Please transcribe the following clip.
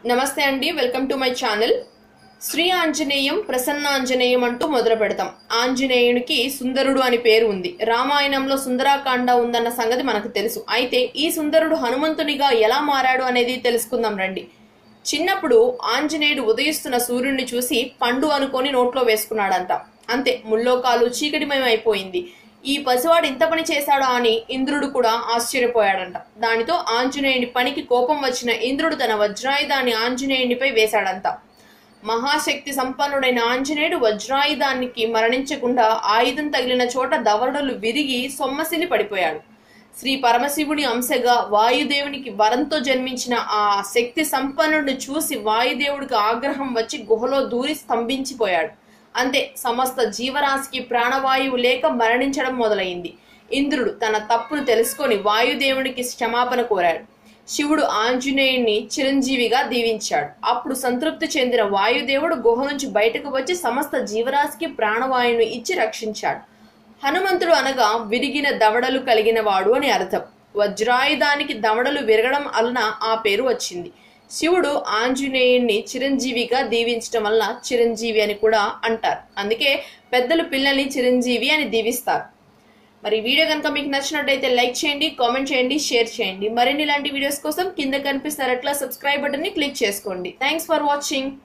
నమస్తే అండి welcome to my channel Shri Anjaneyam Prasannanjaneyam అంటూ మొదలు పెడతాం ఆంజనేయునికి సుందరుడు అని పేరు ఉంది రామాయణంలో సుందరాకాండ ఉందన్న సంగతి మనకు తెలుసు అయితే ఈ సుందరుడు హనుమంతునిగా ఎలా మారాడు అనేది తెలుసుకుందాం రండి చిన్నప్పుడు ఆంజనేయుడు ఉదయిస్తున్న సూర్యుడిని చూసి పండు అనుకొని నోట్లో వేసుకున్నాడంట అంతే ముల్లోకాలు చీకటిమయం అయిపోయింది ఈ పసివాడు ఇంత పని చేశాడా అని ఇంద్రుడు కూడా ఆశ్చర్యపోయాడంట దానితో ఆంజనేయుని పనికి కోపం వచ్చిన ఇంద్రుడు తన వజ్రాయుధాన్ని ఆంజనేయునిపై వేశాడంట మహాశక్తి సంపన్నుడైన ఆంజనేయుడు వజ్రాయుధానికి మరణించకుండా ఆయుధం తగిలిన చోట దవడలు విరిగి సొమ్మసిలి పడిపోయాడు శ్రీ పరమశివుని అంశగా వాయుదేవునికి వరంతో జన్మించిన ఆ శక్తి సంపన్నుడిని చూసి వాయుదేవుడికి ఆగ్రహం వచ్చి గుహలో దూరి స్తంభించిపోయాడు అంతే సమస్త జీవరాశికి ప్రాణవాయువు లేక మరణించడం మొదలైంది ఇంద్రుడు తన తప్పును తెలుసుకొని వాయుదేవునికి క్షమాపణ కోరాడు శివుడు ఆంజనేయుణ్ణి చిరంజీవిగా దీవించాడు అప్పుడు సంతృప్తి చెందిన వాయుదేవుడు గుహ నుంచి బయటకు వచ్చి సమస్త జీవరాశికి ప్రాణవాయువును ఇచ్చి రక్షించాడు హనుమంతుడు అనగా విరిగిన దవడలు కలిగిన వాడు అని అర్థం వజ్రాయుధానికి దవడలు విరగడం వలన ఆ పేరు వచ్చింది శివుడు ఆంజనేయుణ్ణి చిరంజీవిగా దీవించడం వల్ల చిరంజీవి అని కూడా అంటారు అందుకే పెద్దలు పిల్లల్ని చిరంజీవి అని దీవిస్తారు మరి ఈ వీడియో కనుక మీకు నచ్చినట్టయితే లైక్ చేయండి కామెంట్ చేయండి షేర్ చేయండి మరిన్ని ఇలాంటి వీడియోస్ కోసం కింద కనిపిస్తున్న రెట్లా సబ్స్క్రైబ్ బటన్ని క్లిక్ చేసుకోండి థ్యాంక్స్ ఫర్ వాచింగ్